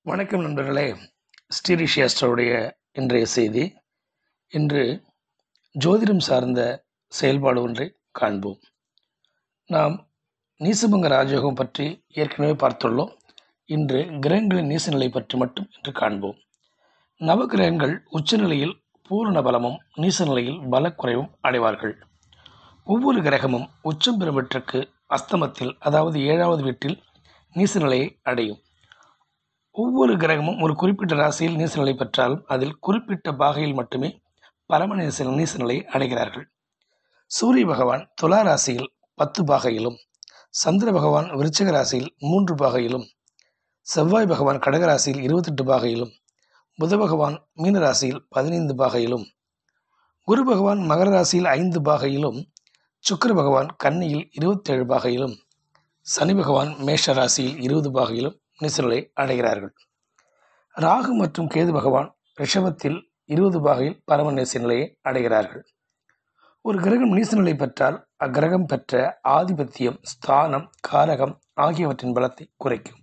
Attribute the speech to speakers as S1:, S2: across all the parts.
S1: வணக்கம் நண்பர்களே ஸ்ரீரிஷியாஸ்டருடைய இன்றைய செய்தி இன்று ஜோதிடம் சார்ந்த செயல்பாடு ஒன்றை காண்போம் நாம் நீசபங்க ராஜயோகம் பற்றி ஏற்கனவே பார்த்துள்ளோம் இன்று கிரகங்களின் நீசநிலை பற்றி மட்டும் இன்று காண்போம் நவகிரகங்கள் உச்சநிலையில் பூரண பலமும் நீசநிலையில் பலக்குறைவும் அடைவார்கள் ஒவ்வொரு கிரகமும் உச்சம் பெறுவதற்கு அஸ்தமத்தில் அதாவது ஏழாவது வீட்டில் நீசநிலையை அடையும் ஒவ்வொரு கிரகமும் ஒரு குறிப்பிட்ட ராசியில் நீசநிலை பெற்றாலும் அதில் குறிப்பிட்ட பாகையில் மட்டுமே பரம நீச நீசநிலை அடைகிறார்கள் சூரிய பகவான் துலா ராசியில் பத்து பாகையிலும் சந்திர பகவான் விருச்சிக ராசியில் மூன்று பாகையிலும் செவ்வாய் பகவான் கடக ராசியில் இருபத்தெட்டு பாகையிலும் புத பகவான் மீன ராசியில் பதினைந்து பாகையிலும் குரு பகவான் மகர ராசியில் ஐந்து பாகையிலும் சுக்கிர பகவான் கன்னியில் இருபத்தேழு பாகையிலும் சனி பகவான் மேஷ ராசியில் இருபது பாகையிலும் நீசநிலை அடைகிறார்கள் ராகு மற்றும் கேது பகவான் ரிஷபத்தில் இருபது பாகையில் பரம நீச நிலையை அடைகிறார்கள் ஒரு கிரகம் நீசநிலை பெற்றால் அக்கிரகம் பெற்ற ஆதிபத்தியம் ஸ்தானம் காரகம் ஆகியவற்றின் பலத்தை குறைக்கும்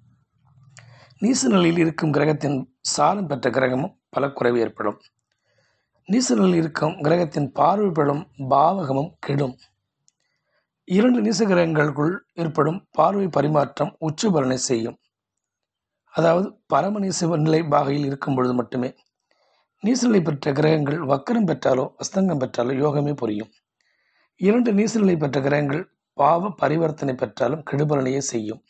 S1: நீச நிலையில் இருக்கும் கிரகத்தின் சாரம் பெற்ற கிரகமும் பல குறைவு ஏற்படும் நீச நிலையில் இருக்கும் கிரகத்தின் பார்வை பெறும் பாவகமும் கெடும் இரண்டு நீச கிரகங்களுக்குள் ஏற்படும் பார்வை பரிமாற்றம் உச்சபலனை செய்யும் அதாவது பரமநீச நிலை பாகையில் இருக்கும் பொழுது மட்டுமே நீசநிலை பெற்ற கிரகங்கள் வக்கரம் பெற்றாலோ அஸ்தங்கம் பெற்றாலோ யோகமே புரியும் இரண்டு நீசநிலை பெற்ற கிரகங்கள் பாவ பரிவர்த்தனை பெற்றாலும் கெடுபலனையே செய்யும்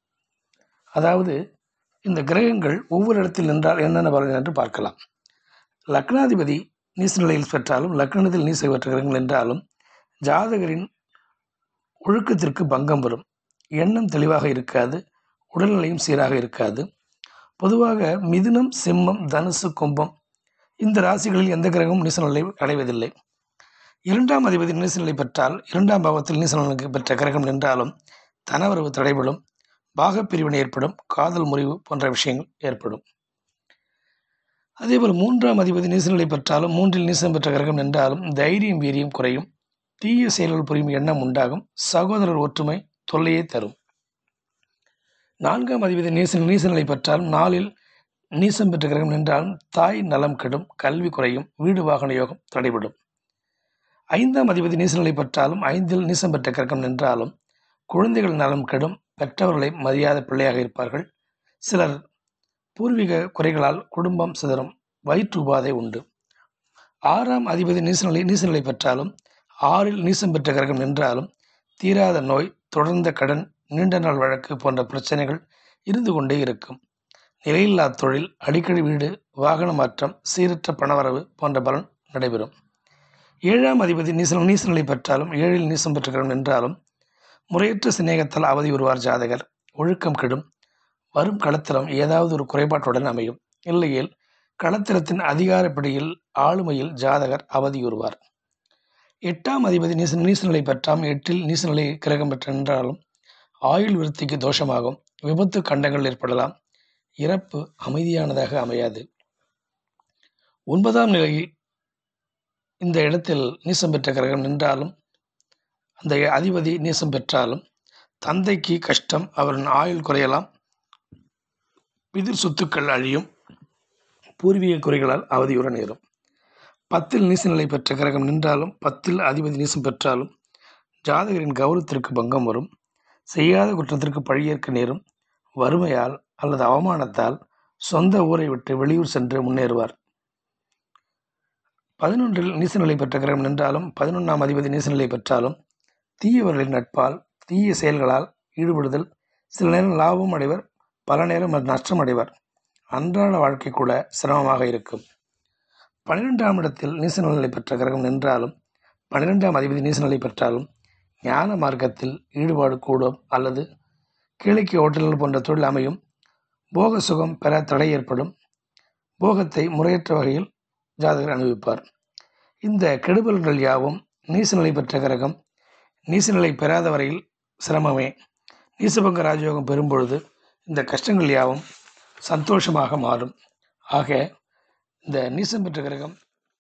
S1: அதாவது இந்த கிரகங்கள் ஒவ்வொரு இடத்தில் நின்றால் என்னென்ன பலன் என்று பார்க்கலாம் லக்னாதிபதி நீசநிலையில் பெற்றாலும் லக்னத்தில் நீச பெற்ற கிரகங்கள் என்றாலும் ஜாதகரின் ஒழுக்கத்திற்கு பங்கம் வரும் எண்ணம் தெளிவாக இருக்காது உடல்நிலையும் சீராக இருக்காது பொதுவாக மிதுனம் சிம்மம் தனுசு கும்பம் இந்த ராசிகளில் எந்த கிரகமும் நீசநிலை அடைவதில்லை இரண்டாம் அதிபதி நீசநிலை பெற்றால் இரண்டாம் பாவத்தில் நீசநிலை பெற்ற கிரகம் நின்றாலும் தனவரவு தடைபடும் பாகப்பிரிவினை ஏற்படும் காதல் முறிவு போன்ற விஷயங்கள் ஏற்படும் அதேபோல் மூன்றாம் அதிபதி நீசநிலை பெற்றாலும் மூன்றில் நீசம் பெற்ற கிரகம் நின்றாலும் தைரியம் வீரியம் குறையும் தீய செயல்கள் புரியும் எண்ணம் உண்டாகும் சகோதரர் ஒற்றுமை தொல்லையே தரும் நான்காம் அதிபதி நீச நீசநிலை பெற்றாலும் நாளில் நீசம் பெற்ற கிரகம் நின்றாலும் தாய் நலம் கெடும் கல்வி குறையும் வீடு வாகன யோகம் தடைபடும் ஐந்தாம் அதிபதி நீசநிலை பெற்றாலும் ஐந்தில் நீசம் பெற்ற கிரகம் நின்றாலும் குழந்தைகள் நலம் கெடும் பெற்றவர்களை மரியாதை பிள்ளையாக இருப்பார்கள் சிலர் பூர்வீக குறைகளால் குடும்பம் சிதறும் வயிற்று உபாதை உண்டு ஆறாம் அதிபதி நீசநிலை நீசநிலை பெற்றாலும் ஆறில் நீசம் பெற்ற கிரகம் நின்றாலும் தீராத நோய் தொடர்ந்த கடன் நீண்ட நாள் வழக்கு போன்ற பிரச்சனைகள் இருந்து கொண்டே இருக்கும் நிலையில்லா தொழில் அடிக்கடி வீடு வாகன மாற்றம் சீரற்ற பணவரவு போன்ற பலன் நடைபெறும் ஏழாம் அதிபதி நீச நீசநிலை பெற்றாலும் ஏழில் நீசம் பெற்ற கிரகம் நின்றாலும் முறையற்ற சிநேகத்தால் அவதி வருவார் ஜாதகர் ஒழுக்கம் கெடும் வரும் களத்திரம் ஏதாவது ஒரு குறைபாட்டுடன் அமையும் இல்லையேல் களத்திரத்தின் அதிகாரப்படியில் ஆளுமையில் ஜாதகர் அவதியுறுவார் எட்டாம் அதிபதி நீச நீசநிலை பெற்றாம் எட்டில் நீசநிலை கிரகம் பெற்ற நின்றாலும் ஆயுள் விருத்திக்கு தோஷமாகும் விபத்து கண்டங்கள் ஏற்படலாம் இறப்பு அமைதியானதாக அமையாது ஒன்பதாம் நிலையில் இந்த இடத்தில் நீசம் பெற்ற கிரகம் நின்றாலும் அந்த அதிபதி நீசம் பெற்றாலும் தந்தைக்கு கஷ்டம் அவரின் ஆயுள் குறையலாம் பிதிர் சொத்துக்கள் அழியும் பூர்வீக குறைகளால் அவதியுற நேரும் பத்தில் நீசநிலை பெற்ற கிரகம் நின்றாலும் பத்தில் அதிபதி நீசம் பெற்றாலும் ஜாதகரின் கௌரவத்திற்கு பங்கம் வரும் செய்யாத குற்றத்திற்கு பழியேற்க நேரும் வறுமையால் அல்லது அவமானத்தால் சொந்த ஊரை விட்டு வெளியூர் சென்று முன்னேறுவார் பதினொன்றில் நீசநிலை பெற்ற கிரகம் நின்றாலும் பதினொன்றாம் அதிபதி நீசநிலை பெற்றாலும் தீயவர்களின் நட்பால் தீய செயல்களால் ஈடுபடுதல் சில நேரம் லாபம் அடைவர் பல நேரம் நஷ்டம் அடைவர் அன்றாட வாழ்க்கை கூட சிரமமாக இருக்கும் பன்னிரெண்டாம் இடத்தில் நீசநிலை பெற்ற கிரகம் நின்றாலும் பன்னிரெண்டாம் அதிபதி நீசநிலை பெற்றாலும் ஞான மார்க்கத்தில் ஈடுபாடு கூடும் அல்லது கீழைக்கு ஓட்டல்கள் போன்ற தொழில் அமையும் போக சுகம் பெற தடை ஏற்படும் போகத்தை முறையற்ற வகையில் ஜாதகர் அனுபவிப்பார் இந்த கெடுபல்கள் யாவும் நீசநிலை பெற்ற கிரகம் நீசநிலை பெறாத வரையில் சிரமமே நீசபங்க ராஜயோகம் பெறும்பொழுது இந்த கஷ்டங்கள் யாவும் சந்தோஷமாக மாறும் ஆக இந்த நீசம் பெற்ற கிரகம்